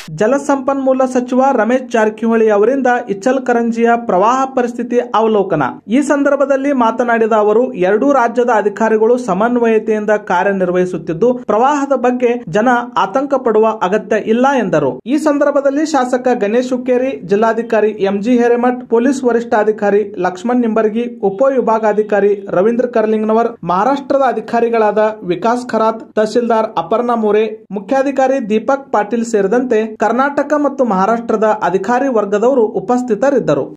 ಜಲಸಂಪನ್ಮೂಲ ಸಚಿವ ರಮೇಶ್ ಜಾರಕಿಹೊಳಿ ಅವರಿಂದ ಇಚ್ಚಲ್ಕರಂಜಿಯ ಪ್ರವಾಹ ಪರಿಸ್ಥಿತಿ ಅವಲೋಕನ ಈ ಸಂದರ್ಭದಲ್ಲಿ ಮಾತನಾಡಿದ ಅವರು ಎರಡೂ ರಾಜ್ಯದ ಅಧಿಕಾರಿಗಳು ಸಮನ್ವಯತೆಯಿಂದ ಕಾರ್ಯನಿರ್ವಹಿಸುತ್ತಿದ್ದು ಪ್ರವಾಹದ ಬಗ್ಗೆ ಜನ ಆತಂಕ ಪಡುವ ಅಗತ್ಯ ಇಲ್ಲ ಎಂದರು ಈ ಸಂದರ್ಭದಲ್ಲಿ ಶಾಸಕ ಗಣೇಶ್ ಹುಕ್ಕೇರಿ ಜಿಲ್ಲಾಧಿಕಾರಿ ಎಂಜಿ ಹಿರೇಮಠ್ ಪೊಲೀಸ್ ವರಿಷ್ಠಾಧಿಕಾರಿ ಲಕ್ಷ್ಮಣ್ ನಿಂಬರ್ಗಿ ಉಪವಿಭಾಗಾಧಿಕಾರಿ ರವೀಂದ್ರ ಕರ್ಲಿಂಗ್ನವರ್ ಮಹಾರಾಷ್ಟ್ರದ ಅಧಿಕಾರಿಗಳಾದ ವಿಕಾಸ್ ಖರಾತ್ ತಹಸೀಲ್ದಾರ್ ಅಪರ್ಣಾ ಮೋರೆ ಮುಖ್ಯಾಧಿಕಾರಿ ದೀಪಕ್ ಪಾಟೀಲ್ ಸೇರಿದಂತೆ ಕರ್ನಾಟಕ ಮತ್ತು ಮಹಾರಾಷ್ಟ್ರದ ಅಧಿಕಾರಿ ವರ್ಗದವರು ಉಪಸ್ಥಿತರಿದ್ದರು